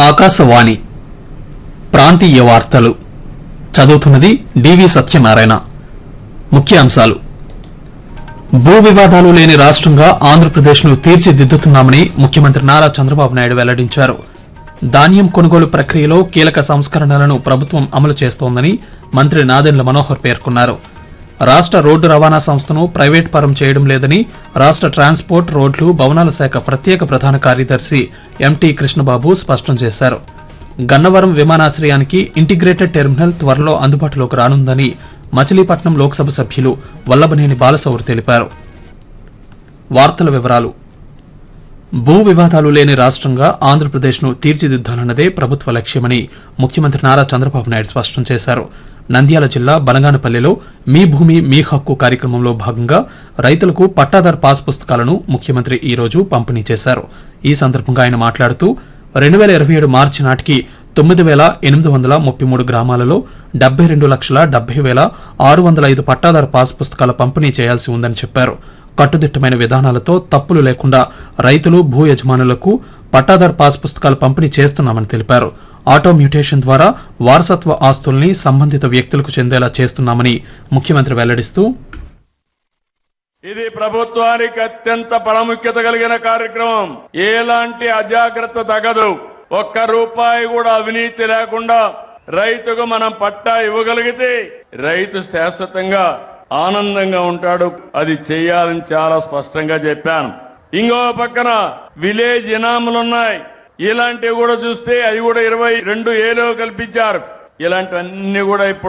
ఆకాశవాణి ప్రాంతీయ వార్తలు చదువుతున్నది డివి సత్యనారాయణ ముఖ్యాంశాలు భూ వివాదాలు లేని రాష్ట్రంగా ఆంధ్రప్రదేశ్ను తీర్చిదిద్దుతున్నామని ముఖ్యమంత్రి నారా చంద్రబాబు నాయుడు వెల్లడించారు ధాన్యం కొనుగోలు ప్రక్రియలో కీలక సంస్కరణలను ప్రభుత్వం అమలు చేస్తోందని మంత్రి నాదెండ్ల మనోహర్ పేర్కొన్నారు రాష్ట్ర రోడ్డు రవాణా సంస్థను ప్రైవేట్ పరం చేయడం లేదని రాష్ట్ర ట్రాన్స్పోర్ట్ రోడ్లు భవనాల శాఖ ప్రత్యేక ప్రధాన కార్యదర్శి ఎంటీ కృష్ణబాబు స్పష్టం చేశారు గన్నవరం విమానాశ్రయానికి ఇంటిగ్రేటెడ్ టెర్మినల్ త్వరలో అందుబాటులోకి రానుందని మచిలీపట్నం లోక్సభ సభ్యులు వల్లభనేని బాలసౌరి తెలిపారు వార్తల వివరాలు భూ వివాదాలు లేని రాష్ట్రంగా ఆంధ్రప్రదేశ్ను తీర్చిదిద్దాలన్నదే ప్రభుత్వ లక్ష్యమని ముఖ్యమంత్రి నారా చంద్రబాబు నాయుడు స్పష్టం చేశారు నంద్యాల జిల్లా బనగానపల్లిలో మీ భూమి మీ హక్కు కార్యక్రమంలో భాగంగా రైతులకు పట్టాదార్ పాస్ పుస్తకాలను ముఖ్యమంత్రి ఈ రోజు పంపిణీ చేశారు ఈ సందర్భంగా ఆయన మాట్లాడుతూ రెండు వేల ఇరవై ఏడు మార్చి నాటికి తొమ్మిది వేల ఎనిమిది వందల ముప్పై మూడు గ్రామాలలో డెబ్బై రెండు లక్షల డెబ్బై వేల ఆరు వందల ఐదు పట్టాదారు పాస్ పుస్తకాల పంపిణీ చేయాల్సి ఉందని చెప్పారు కట్టుదిట్టమైన విధానాలతో తప్పులు లేకుండా రైతులు భూ యజమానులకు పట్టాదార్ పాస్ పుస్తకాలు పంపిణీ చేస్తున్నామని తెలిపారు ఆటో మ్యూటేషన్ ద్వారా వారసత్వ ఆస్తుల్ని సంబంధిత వ్యక్తులకు చెందేలా చేస్తున్నామని ముఖ్యమంత్రి వెల్లడిస్తూ ఇది ప్రభుత్వానికి అత్యంత ప్రాముఖ్యత కలిగిన కార్యక్రమం ఎలాంటి అజాగ్రత్త తగదు ఒక్క రూపాయి కూడా అవినీతి లేకుండా రైతుకు మనం పట్టా ఇవ్వగలిగితే రైతు శాశ్వతంగా ఆనందంగా ఉంటాడు అది చేయాలని చాలా స్పష్టంగా చెప్పాను ఇంకో పక్కన విలేజ్ ఇనాములు ఉన్నాయి ఇలాంటివి కూడా చూస్తే అవి కూడా ఇరవై రెండు ఏలో కల్పించారు ఇలాంటివన్నీ కూడా ఇప్పుడు